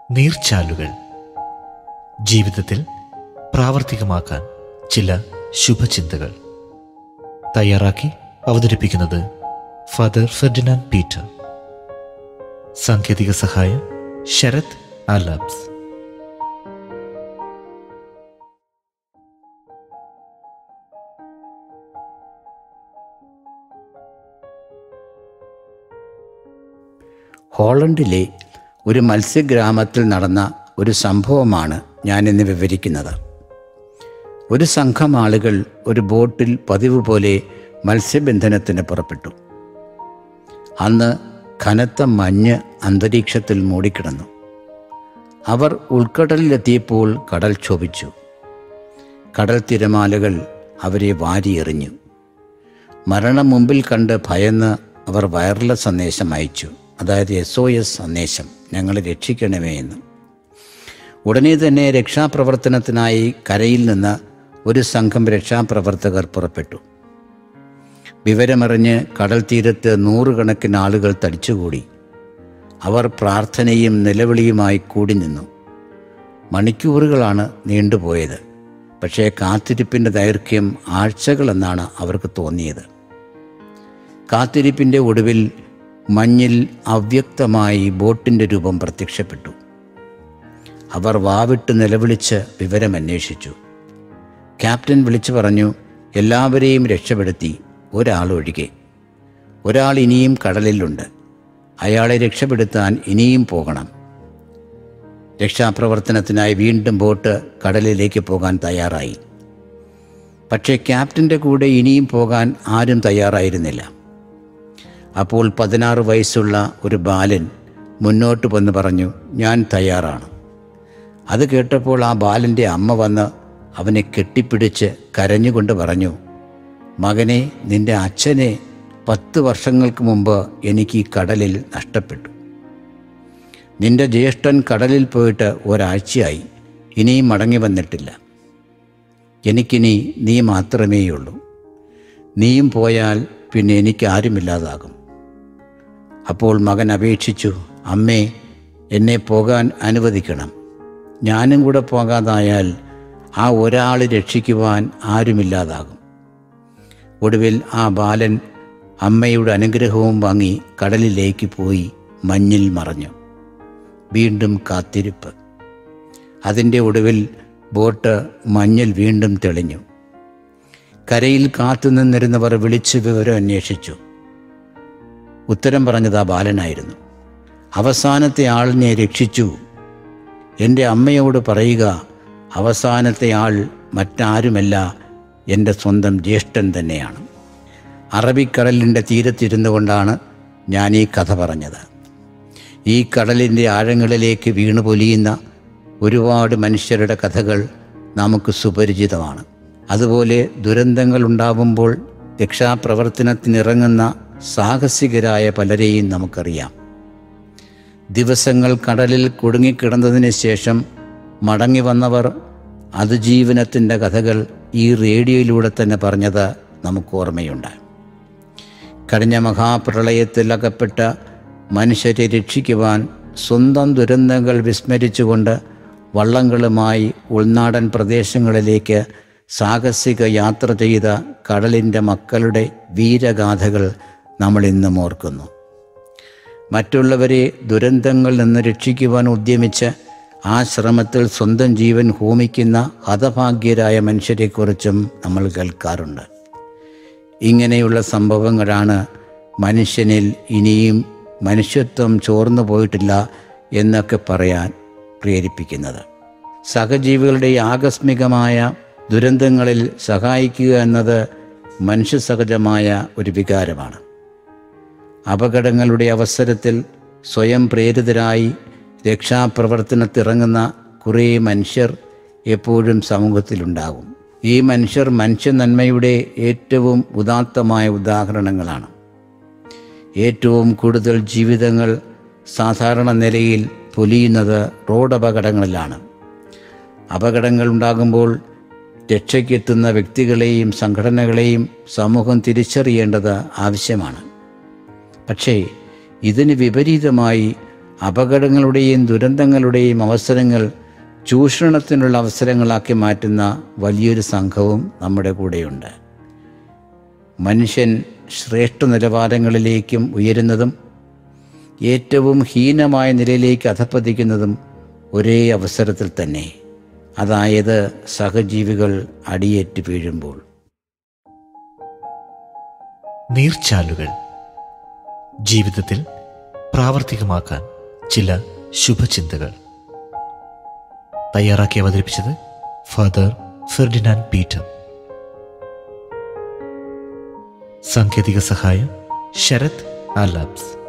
നീർച്ചാലുകൾ ജീവിതത്തിൽ പ്രാവർത്തികമാക്കാൻ ചില ശുഭചിന്തകൾ തയ്യാറാക്കി അവതരിപ്പിക്കുന്നത് ഫാദർ ഫെർഡിനാൻഡ് പീറ്റർ സാങ്കേതിക സഹായം ശരത് ആലാബ്സ് ഹോളണ്ടിലെ ഒരു മത്സ്യഗ്രാമത്തിൽ നടന്ന ഒരു സംഭവമാണ് ഞാനിന്ന് വിവരിക്കുന്നത് ഒരു സംഘം ആളുകൾ ഒരു ബോട്ടിൽ പതിവ് പോലെ മത്സ്യബന്ധനത്തിന് പുറപ്പെട്ടു അന്ന് കനത്ത മഞ്ഞ് അന്തരീക്ഷത്തിൽ മൂടിക്കിടന്നു അവർ ഉൾക്കടലിലെത്തിയപ്പോൾ കടൽ ക്ഷോഭിച്ചു കടൽ തിരമാലകൾ അവരെ വാരിയെറിഞ്ഞു മരണം മുമ്പിൽ കണ്ട് ഭയന്ന് അവർ വയർലെസ് സന്ദേശം അയച്ചു അതായത് എസ് ഒ എസ് സന്ദേശം ഞങ്ങളെ രക്ഷിക്കണമേ എന്ന് ഉടനെ തന്നെ രക്ഷാപ്രവർത്തനത്തിനായി കരയിൽ നിന്ന് ഒരു സംഘം രക്ഷാപ്രവർത്തകർ പുറപ്പെട്ടു വിവരമറിഞ്ഞ് കടൽ തീരത്ത് നൂറുകണക്കിന് ആളുകൾ തടിച്ചുകൂടി അവർ പ്രാർത്ഥനയും നിലവിളിയുമായി കൂടി നിന്നു മണിക്കൂറുകളാണ് നീണ്ടുപോയത് പക്ഷേ കാത്തിരിപ്പിൻ്റെ ദൈർഘ്യം ആഴ്ചകളെന്നാണ് അവർക്ക് തോന്നിയത് കാത്തിരിപ്പിൻ്റെ ഒടുവിൽ മഞ്ഞിൽ അവ്യക്തമായി ബോട്ടിൻ്റെ രൂപം പ്രത്യക്ഷപ്പെട്ടു അവർ വാവിട്ട് നിലവിളിച്ച് വിവരമന്വേഷിച്ചു ക്യാപ്റ്റൻ വിളിച്ചു പറഞ്ഞു എല്ലാവരെയും രക്ഷപ്പെടുത്തി ഒരാളൊഴികെ ഒരാൾ ഇനിയും കടലിലുണ്ട് അയാളെ രക്ഷപ്പെടുത്താൻ ഇനിയും പോകണം രക്ഷാപ്രവർത്തനത്തിനായി വീണ്ടും ബോട്ട് കടലിലേക്ക് പോകാൻ തയ്യാറായി പക്ഷേ ക്യാപ്റ്റൻ്റെ കൂടെ ഇനിയും പോകാൻ ആരും തയ്യാറായിരുന്നില്ല അപ്പോൾ പതിനാറ് വയസ്സുള്ള ഒരു ബാലൻ മുന്നോട്ട് വന്ന് പറഞ്ഞു ഞാൻ തയ്യാറാണ് അത് കേട്ടപ്പോൾ ആ ബാലൻ്റെ അമ്മ വന്ന് അവനെ കെട്ടിപ്പിടിച്ച് കരഞ്ഞുകൊണ്ട് പറഞ്ഞു മകനെ നിന്റെ അച്ഛനെ പത്ത് വർഷങ്ങൾക്ക് മുമ്പ് എനിക്ക് ഈ കടലിൽ നഷ്ടപ്പെട്ടു നിന്റെ ജ്യേഷ്ഠൻ കടലിൽ പോയിട്ട് ഒരാഴ്ചയായി ഇനിയും മടങ്ങി വന്നിട്ടില്ല എനിക്കിനി നീ മാത്രമേയുള്ളൂ നീയും പോയാൽ പിന്നെ എനിക്ക് ആരുമില്ലാതാകും അപ്പോൾ മകൻ അപേക്ഷിച്ചു അമ്മേ എന്നെ പോകാൻ അനുവദിക്കണം ഞാനും കൂടെ പോകാതായാൽ ആ ഒരാൾ രക്ഷിക്കുവാൻ ആരുമില്ലാതാകും ഒടുവിൽ ആ ബാലൻ അമ്മയുടെ അനുഗ്രഹവും വാങ്ങി കടലിലേക്ക് പോയി മഞ്ഞിൽ മറഞ്ഞു വീണ്ടും കാത്തിരിപ്പ് അതിൻ്റെ ഒടുവിൽ ബോട്ട് മഞ്ഞിൽ വീണ്ടും തെളിഞ്ഞു കരയിൽ കാത്തുനിന്നിരുന്നവർ വിളിച്ച് വിവരം അന്വേഷിച്ചു ഉത്തരം പറഞ്ഞത് ആ ബാലനായിരുന്നു അവസാനത്തെ ആളിനെ രക്ഷിച്ചു എൻ്റെ അമ്മയോട് പറയുക അവസാനത്തെ ആൾ മറ്റാരുമല്ല എൻ്റെ സ്വന്തം ജ്യേഷ്ഠൻ തന്നെയാണ് അറബിക്കടലിൻ്റെ തീരത്തിരുന്നു കൊണ്ടാണ് ഞാൻ ഈ കഥ പറഞ്ഞത് ഈ കടലിൻ്റെ ആഴങ്ങളിലേക്ക് വീണു പൊലിയുന്ന ഒരുപാട് മനുഷ്യരുടെ കഥകൾ നമുക്ക് സുപരിചിതമാണ് അതുപോലെ ദുരന്തങ്ങൾ ഉണ്ടാവുമ്പോൾ രക്ഷാപ്രവർത്തനത്തിനിറങ്ങുന്ന സാഹസികരായ പലരെയും നമുക്കറിയാം ദിവസങ്ങൾ കടലിൽ കുടുങ്ങിക്കിടന്നതിന് ശേഷം മടങ്ങി വന്നവർ അതിജീവനത്തിൻ്റെ കഥകൾ ഈ റേഡിയോയിലൂടെ തന്നെ പറഞ്ഞത് നമുക്ക് ഓർമ്മയുണ്ട് കഴിഞ്ഞ മഹാപ്രളയത്തിൽ അകപ്പെട്ട മനുഷ്യരെ രക്ഷിക്കുവാൻ സ്വന്തം ദുരന്തങ്ങൾ വിസ്മരിച്ചുകൊണ്ട് വള്ളങ്ങളുമായി ഉൾനാടൻ പ്രദേശങ്ങളിലേക്ക് സാഹസിക യാത്ര ചെയ്ത കടലിൻ്റെ മക്കളുടെ വീരഗാഥകൾ നമ്മൾ ഇന്നും ഓർക്കുന്നു മറ്റുള്ളവരെ ദുരന്തങ്ങളിൽ നിന്ന് രക്ഷിക്കുവാൻ ഉദ്യമിച്ച് ആ ശ്രമത്തിൽ സ്വന്തം ജീവൻ ഹോമിക്കുന്ന ഹതഭാഗ്യരായ മനുഷ്യരെക്കുറിച്ചും നമ്മൾ കേൾക്കാറുണ്ട് ഇങ്ങനെയുള്ള സംഭവങ്ങളാണ് മനുഷ്യനിൽ ഇനിയും മനുഷ്യത്വം ചോർന്നു പോയിട്ടില്ല എന്നൊക്കെ പറയാൻ പ്രേരിപ്പിക്കുന്നത് സഹജീവികളുടെ ആകസ്മികമായ ദുരന്തങ്ങളിൽ സഹായിക്കുക എന്നത് മനുഷ്യസഹജമായ ഒരു വികാരമാണ് അപകടങ്ങളുടെ അവസരത്തിൽ സ്വയം പ്രേരിതരായി രക്ഷാപ്രവർത്തനത്തിറങ്ങുന്ന കുറേ മനുഷ്യർ എപ്പോഴും സമൂഹത്തിലുണ്ടാകും ഈ മനുഷ്യർ മനുഷ്യ നന്മയുടെ ഏറ്റവും ഉദാത്തമായ ഉദാഹരണങ്ങളാണ് ഏറ്റവും കൂടുതൽ ജീവിതങ്ങൾ സാധാരണ നിലയിൽ പൊലിയുന്നത് റോഡ് അപകടങ്ങളിലാണ് അപകടങ്ങൾ ഉണ്ടാകുമ്പോൾ രക്ഷയ്ക്കെത്തുന്ന വ്യക്തികളെയും സംഘടനകളെയും സമൂഹം തിരിച്ചറിയേണ്ടത് ആവശ്യമാണ് പക്ഷേ ഇതിന് വിപരീതമായി അപകടങ്ങളുടെയും ദുരന്തങ്ങളുടെയും അവസരങ്ങൾ ചൂഷണത്തിനുള്ള അവസരങ്ങളാക്കി മാറ്റുന്ന വലിയൊരു സംഘവും നമ്മുടെ കൂടെയുണ്ട് മനുഷ്യൻ ശ്രേഷ്ഠ നിലവാരങ്ങളിലേക്കും ഉയരുന്നതും ഏറ്റവും ഹീനമായ നിലയിലേക്ക് അധപ്പതിക്കുന്നതും ഒരേ അവസരത്തിൽ തന്നെ അതായത് സഹജീവികൾ അടിയേറ്റ് വീഴുമ്പോൾ നീർച്ചാലുകൾ ജീവിതത്തിൽ പ്രാവർത്തികമാക്കാൻ ചില ശുഭചിന്തകൾ തയ്യാറാക്കി അവതരിപ്പിച്ചത് ഫാദർ ഫെർഡിനാൻഡ് പീറ്റർ സാങ്കേതിക സഹായം ശരത് ആലാബ്സ്